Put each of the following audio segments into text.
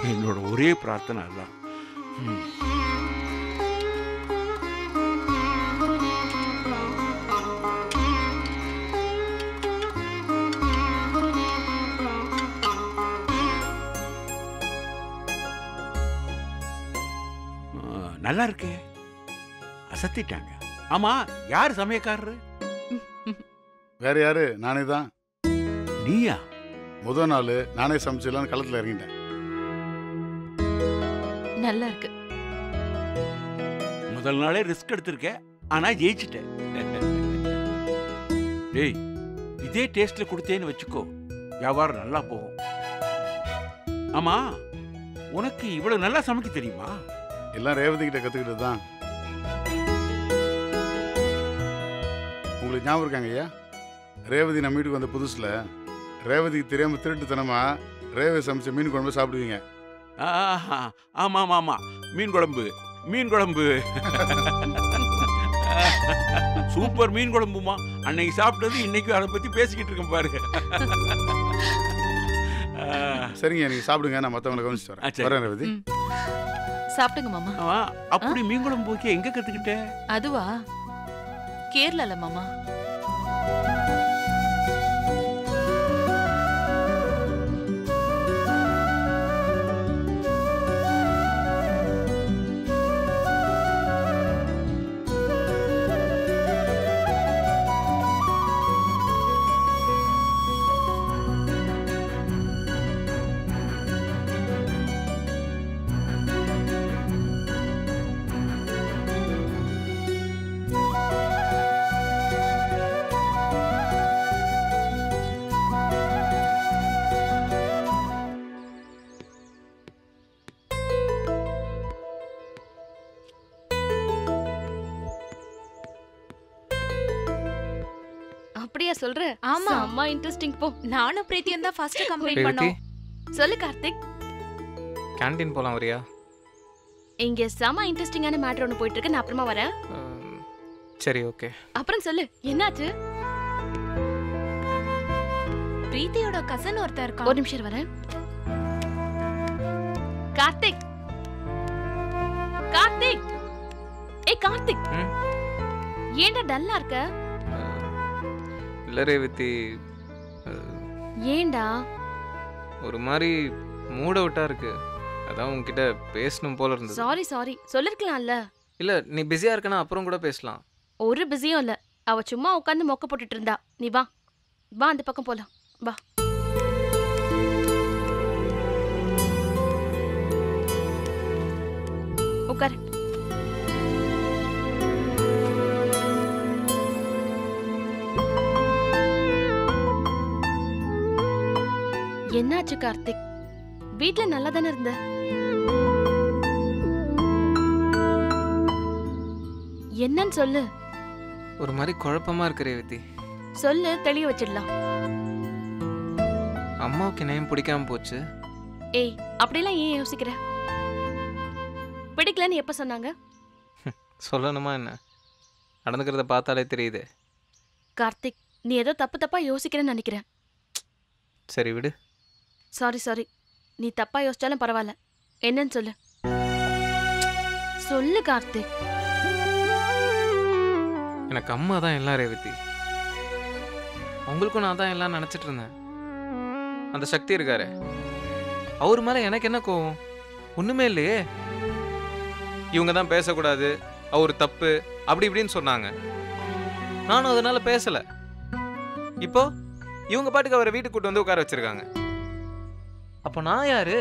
என்னோட ஒரே பிரார்த்தனை அதுதான் ம். ஆ, நல்லா இருக்கே அசத்திட்டாங்க ஆமா யார் சமயக்காரரு வேற யாரு நானே தான் நீயா முத நாள் நானே சமைச்சிடலான்னு களத்தில் இறங்கிட்டேன் நல்லா இருக்கு முதல் நாளே ரிஸ்க் எடுத்திருக்க ஆனா ஜெயிச்சிட்ட டேய் இதே டேஸ்ட்ல கொடுத்தேன்னு வச்சுக்கோ வியாபாரம் நல்லா போகும் ஆமா உனக்கு இவ்வளவு நல்லா சமைக்க தெரியுமா எல்லாம் ரேவதி கிட்ட கற்றுக்கிட்டு தான் உங்களுக்கு ஞாபகம் இருக்காங்க ஐயா ரேவதி நம்ம வீட்டுக்கு வந்த புதுசில் ரேவதிக்கு தெரியாமல் திருட்டுத்தனமா ரேவதி சமைச்ச மீன் குழம்பு சாப்பிடுவீங்க ஆஹா, ஆமா ஆமா ஆமா மீன் குழம்பு மீன் குழம்பு சூப்பர் மீன் குழம்புமா அன்னைக்கு சாப்பிட்டது இன்னைக்கு அதை பத்தி பேசிக்கிட்டு இருக்கேன் பாருங்க ஆ, சரிங்க நீங்கள் சாப்பிடுங்க நான் மற்றவங்களை கவனிச்சிட்டு ஆ, சரி. வரேன் வரேன் ரேவதி ம். சாப்பிடுங்க மாமா ஆமா, அப்படி மீன் குழம்பு வைக்க எங்க கத்துக்கிட்ட அதுவா கேரளால மாமா அப்படியா சொல்ற ஆமா. அம்மா இன்ட்ரெஸ்டிங் போ நானும் பிரீத்தியும் தான் ஃபர்ஸ்ட் கம்ப்ளைண்ட் ரேவதி பண்ணோம் சொல்லு கார்த்திக் கேண்டீன் போகலாம் வரியா இங்க செம இன்ட்ரெஸ்டிங்கான மேட்டர் ஒன்று போயிட்டு இருக்கு நான் அப்புறமா வரேன் உம், சரி ஓகே அப்புறம் சொல்லு என்னாச்சு பிரீத்தியோட கசன் ஒருத்தர் ஒரு இருக்கான் நிமிஷம் இரு வரேன் கார்த்திக் கார்த்திக் ஏய் கார்த்திக் ம்? ஏன்டா டல்லா இருக்க இல்லை ரேவதி அஹ், ஏன்டா ஒரு மாதிரி மூட விட்டா இருக்கு அதான் உன்கிட்ட பேசணும் போல இருந்தது சாரி சாரி சொல்லிருக்கலாம்ல இல்லை நீ பிஸியாக இருக்கனா அப்புறம் கூட பேசலாம் ஒரு பிஸியும் இல்ல அவ சும்மா உட்காந்து மொக்க போட்டுட்டு இருந்தா நீ வா வா அந்த பக்கம் போலாம் வா உட்காரு என்னாச்சு கார்த்திக் வீட்ல நல்லா தானே இருந்த என்னன்னு சொல்லு ஒரு மாதிரி குழப்பமா இருக்கு ரேவதி சொல்லு தெளிய வச்சிடலாம் அம்மாவுக்கு நேம் பிடிக்காம போச்சு ஏய் அப்படிலாம் ஏன் யோசிக்கிற பிடிக்கலன்னு எப்ப சொன்னாங்க சொல்லணுமா என்ன நடந்துக்கிறத பார்த்தாலே தெரியுது கார்த்திக் நீ ஏதோ தப்பு தப்பா யோசிக்கிறேன்னு நினைக்கிறேன் சரி விடு சாரி சாரி நீ தப்பா யோசிச்சாலும் பரவாயில்ல என்னன்னு சொல்லு சொல்லு கார்த்திக் எனக்கு அம்மா தான் எல்லாம் ரேவதி உங்களுக்கும் நான் தான் எல்லாம் நினச்சிட்டு இருந்தேன் அந்த சக்தி இருக்காரு அவர் மேலே எனக்கு என்ன கோவம் ஒன்றுமே இல்லையே இவங்க தான் பேசக்கூடாது அவர் தப்பு அப்படி இப்படின்னு சொன்னாங்க நானும் அதனால பேசல இப்போ இவங்க பாட்டுக்கு அவரை வீட்டுக்கு கூட்டு வந்து உட்கார வச்சிருக்காங்க அப்போ நான் யாரு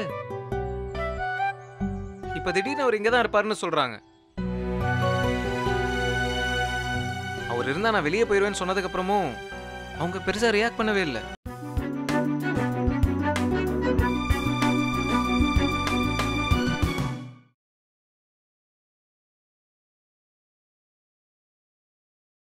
இப்போ திடீர்னு அவர் இங்கே தான் இருப்பாருன்னு சொல்றாங்க அவர் இருந்தா நான் வெளியே போயிடுவேன்னு சொன்னதுக்கு அப்புறமும் அவங்க பெருசா ரியாக்ட் பண்ணவே இல்லை